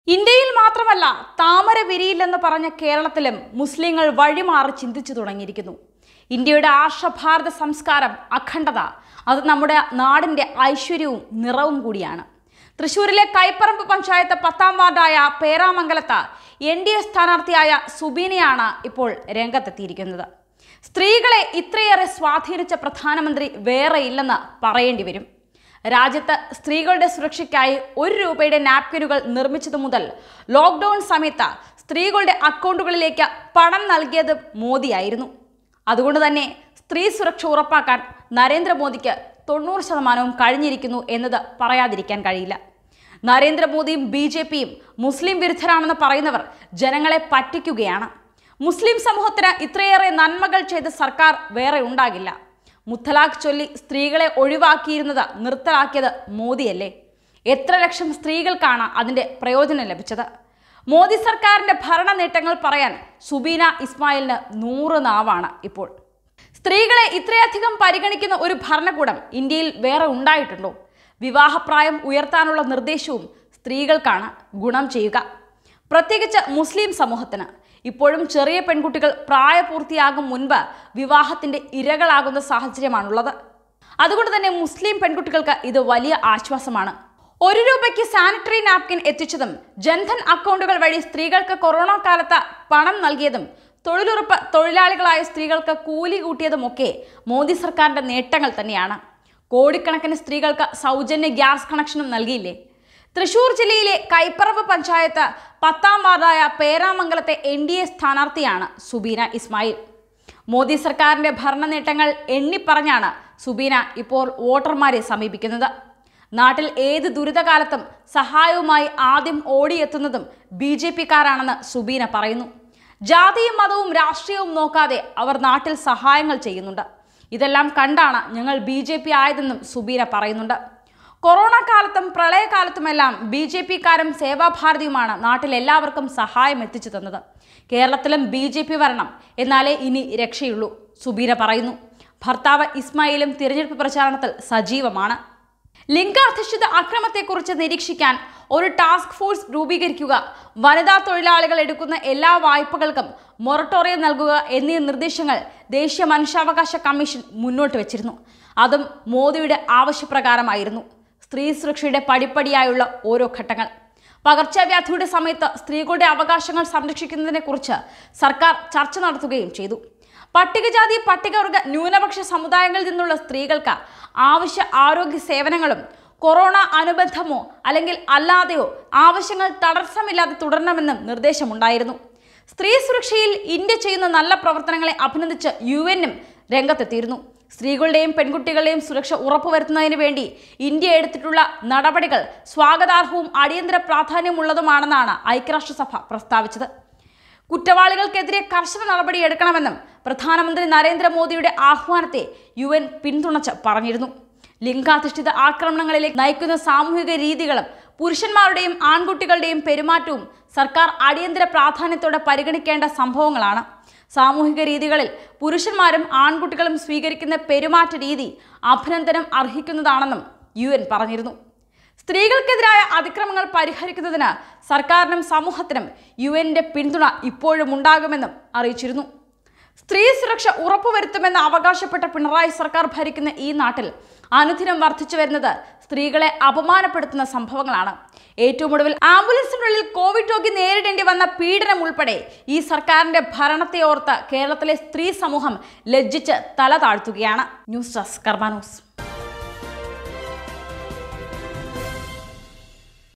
ഇന്ത്യയിൽ മാത്രമല്ല താമര വിരിയില്ലെന്ന് പറഞ്ഞ കേരളത്തിലും മുസ്ലിങ്ങൾ വഴിമാറി ചിന്തിച്ചു തുടങ്ങിയിരിക്കുന്നു ഇന്ത്യയുടെ ആർഷഭാരത സംസ്കാരം അഖണ്ഡത അത് നമ്മുടെ നാടിന്റെ ഐശ്വര്യവും നിറവും കൂടിയാണ് തൃശൂരിലെ കൈപ്പറമ്പ് പഞ്ചായത്ത് പത്താം വാർഡായ പേരാമംഗലത്ത് എൻ ഡി എ സ്ഥാനാർത്ഥിയായ സുബീനയാണ് ഇപ്പോൾ രംഗത്തെത്തിയിരിക്കുന്നത് സ്ത്രീകളെ ഇത്രയേറെ സ്വാധീനിച്ച പ്രധാനമന്ത്രി വേറെ ഇല്ലെന്ന് പറയേണ്ടി വരും രാജ്യത്ത് സ്ത്രീകളുടെ സുരക്ഷയ്ക്കായി ഒരു രൂപയുടെ നാപ്കിനുകൾ നിർമ്മിച്ചതു മുതൽ ലോക്ക്ഡൌൺ സമയത്ത് സ്ത്രീകളുടെ അക്കൗണ്ടുകളിലേക്ക് പണം നൽകിയത് മോദിയായിരുന്നു അതുകൊണ്ട് തന്നെ സ്ത്രീ സുരക്ഷ ഉറപ്പാക്കാൻ നരേന്ദ്രമോദിക്ക് തൊണ്ണൂറ് ശതമാനവും കഴിഞ്ഞിരിക്കുന്നു എന്നത് പറയാതിരിക്കാൻ കഴിയില്ല നരേന്ദ്രമോദിയും ബി ജെ പിയും മുസ്ലിം വിരുദ്ധരാണെന്ന് പറയുന്നവർ ജനങ്ങളെ പറ്റിക്കുകയാണ് മുസ്ലിം സമൂഹത്തിന് ഇത്രയേറെ നന്മകൾ ചെയ്ത സർക്കാർ വേറെ ഉണ്ടാകില്ല മുത്തലാഖ് ചൊല്ലി സ്ത്രീകളെ ഒഴിവാക്കിയിരുന്നത് നിർത്തലാക്കിയത് മോദിയല്ലേ എത്ര ലക്ഷം സ്ത്രീകൾക്കാണ് അതിന്റെ പ്രയോജനം ലഭിച്ചത് മോദി സർക്കാരിന്റെ ഭരണ നേട്ടങ്ങൾ പറയാൻ സുബീന ഇസ്മായിലിന് നൂറ് നാവാണ് ഇപ്പോൾ സ്ത്രീകളെ ഇത്രയധികം പരിഗണിക്കുന്ന ഒരു ഭരണകൂടം ഇന്ത്യയിൽ വേറെ ഉണ്ടായിട്ടുണ്ടോ വിവാഹപ്രായം ഉയർത്താനുള്ള നിർദ്ദേശവും സ്ത്രീകൾക്കാണ് ഗുണം ചെയ്യുക പ്രത്യേകിച്ച് മുസ്ലിം സമൂഹത്തിന് ഇപ്പോഴും ചെറിയ പെൺകുട്ടികൾ പ്രായപൂർത്തിയാകും മുൻപ് വിവാഹത്തിന്റെ ഇരകളാകുന്ന സാഹചര്യമാണുള്ളത് അതുകൊണ്ട് തന്നെ മുസ്ലിം പെൺകുട്ടികൾക്ക് ഇത് വലിയ ആശ്വാസമാണ് ഒരു രൂപയ്ക്ക് സാനിറ്ററി നാപ്കിൻ എത്തിച്ചതും ജൻധൻ അക്കൗണ്ടുകൾ വഴി സ്ത്രീകൾക്ക് കൊറോണ കാലത്ത് പണം നൽകിയതും തൊഴിലുറപ്പ് തൊഴിലാളികളായ സ്ത്രീകൾക്ക് കൂലി കൂട്ടിയതുമൊക്കെ മോദി സർക്കാരിന്റെ നേട്ടങ്ങൾ തന്നെയാണ് കോടിക്കണക്കിന് സ്ത്രീകൾക്ക് സൗജന്യ ഗ്യാസ് കണക്ഷനും നൽകിയില്ലേ തൃശൂർ ജില്ലയിലെ കൈപ്പറമ്പ് പഞ്ചായത്ത് പത്താം വാർഡായ പേരാമംഗലത്തെ എൻ ഡി എ സ്ഥാനാർത്ഥിയാണ് സുബീന ഇസ്മായിൽ മോദി സർക്കാരിന്റെ ഭരണ നേട്ടങ്ങൾ എണ്ണിപ്പറഞ്ഞാണ് സുബീന ഇപ്പോൾ വോട്ടർമാരെ സമീപിക്കുന്നത് നാട്ടിൽ ഏത് ദുരിതകാലത്തും സഹായവുമായി ആദ്യം ഓടിയെത്തുന്നതും ബി ജെ പിക്കാരാണെന്ന് സുബീന പറയുന്നു ജാതിയും മതവും രാഷ്ട്രീയവും നോക്കാതെ അവർ നാട്ടിൽ സഹായങ്ങൾ ചെയ്യുന്നുണ്ട് ഇതെല്ലാം കണ്ടാണ് ഞങ്ങൾ ബി ജെ പി ആയതെന്നും സുബീന പറയുന്നുണ്ട് കൊറോണ കാലത്തും പ്രളയകാലത്തുമെല്ലാം ബി ജെ പിക്കാരും സേവാഭാരതിയുമാണ് നാട്ടിൽ എല്ലാവർക്കും സഹായം എത്തിച്ചു തന്നത് കേരളത്തിലും ബി ജെ പി വരണം എന്നാലേ ഇനി രക്ഷയുള്ളൂ സുബീര പറയുന്നു ഭർത്താവ് ഇസ്മായിലും തിരഞ്ഞെടുപ്പ് പ്രചാരണത്തിൽ സജീവമാണ് ലിംഗാധിഷ്ഠിത അക്രമത്തെക്കുറിച്ച് നിരീക്ഷിക്കാൻ ഒരു ടാസ്ക് ഫോഴ്സ് രൂപീകരിക്കുക വനിതാ തൊഴിലാളികൾ എടുക്കുന്ന എല്ലാ വായ്പകൾക്കും മൊറട്ടോറിയം നൽകുക എന്നീ നിർദ്ദേശങ്ങൾ ദേശീയ മനുഷ്യാവകാശ കമ്മീഷൻ മുന്നോട്ട് വച്ചിരുന്നു അതും മോദിയുടെ ആവശ്യപ്രകാരമായിരുന്നു സ്ത്രീ സുരക്ഷയുടെ പടിപ്പടിയായുള്ള ഓരോ ഘട്ടങ്ങൾ പകർച്ചവ്യാധിയുടെ സമയത്ത് സ്ത്രീകളുടെ അവകാശങ്ങൾ സംരക്ഷിക്കുന്നതിനെക്കുറിച്ച് സർക്കാർ ചർച്ച നടത്തുകയും ചെയ്തു പട്ടികജാതി പട്ടികവർഗ ന്യൂനപക്ഷ സമുദായങ്ങളിൽ നിന്നുള്ള സ്ത്രീകൾക്ക് ആവശ്യ ആരോഗ്യ സേവനങ്ങളും കൊറോണ അനുബന്ധമോ അല്ലെങ്കിൽ അല്ലാതെയോ ആവശ്യങ്ങൾ തടസ്സമില്ലാതെ തുടരണമെന്നും നിർദ്ദേശമുണ്ടായിരുന്നു സ്ത്രീ സുരക്ഷയിൽ ഇന്ത്യ ചെയ്യുന്ന നല്ല പ്രവർത്തനങ്ങളെ അഭിനന്ദിച്ച് യു എന്നും രംഗത്തെത്തിയിരുന്നു സ്ത്രീകളുടെയും പെൺകുട്ടികളുടെയും സുരക്ഷ ഉറപ്പുവരുത്തുന്നതിന് വേണ്ടി ഇന്ത്യ എടുത്തിട്ടുള്ള നടപടികൾ സ്വാഗതാർഹവും അടിയന്തര പ്രാധാന്യമുള്ളതുമാണെന്നാണ് ഐക്യരാഷ്ട്രസഭ പ്രസ്താവിച്ചത് കുറ്റവാളികൾക്കെതിരെ കർശന നടപടിയെടുക്കണമെന്നും പ്രധാനമന്ത്രി നരേന്ദ്രമോദിയുടെ ആഹ്വാനത്തെ യു എൻ പിന്തുണച്ച് പറഞ്ഞിരുന്നു ലിംഗാധിഷ്ഠിത ആക്രമണങ്ങളിലേക്ക് നയിക്കുന്ന സാമൂഹിക രീതികളും പുരുഷന്മാരുടെയും ആൺകുട്ടികളുടെയും പെരുമാറ്റവും സർക്കാർ അടിയന്തര പ്രാധാന്യത്തോടെ പരിഗണിക്കേണ്ട സംഭവങ്ങളാണ് സാമൂഹിക രീതികളിൽ പുരുഷന്മാരും ആൺകുട്ടികളും സ്വീകരിക്കുന്ന പെരുമാറ്റ രീതി അഭിനന്ദനം അർഹിക്കുന്നതാണെന്നും യു എൻ പറഞ്ഞിരുന്നു സ്ത്രീകൾക്കെതിരായ അതിക്രമങ്ങൾ പരിഹരിക്കുന്നതിന് സർക്കാരിനും സമൂഹത്തിനും യു എൻ്റെ പിന്തുണ ഇപ്പോഴും ഉണ്ടാകുമെന്നും അറിയിച്ചിരുന്നു സ്ത്രീ സുരക്ഷ ഉറപ്പുവരുത്തുമെന്ന് അവകാശപ്പെട്ട പിണറായി സർക്കാർ ഭരിക്കുന്ന ഈ നാട്ടിൽ അനുദിനം വർദ്ധിച്ചു വരുന്നത് സ്ത്രീകളെ അപമാനപ്പെടുത്തുന്ന സംഭവങ്ങളാണ് ഏറ്റവും ഒടുവിൽ ആംബുലൻസിനുള്ളിൽ കോവിഡ് രോഗി നേരിടേണ്ടി വന്ന പീഡനം ഉൾപ്പെടെ ഈ സർക്കാരിന്റെ ഭരണത്തെ ഓർത്ത് കേരളത്തിലെ സ്ത്രീ സമൂഹം ലജ്ജിച്ച് തല താഴ്ത്തുകയാണ് ന്യൂസ് ഡെസ്ക് കർമാനൂസ്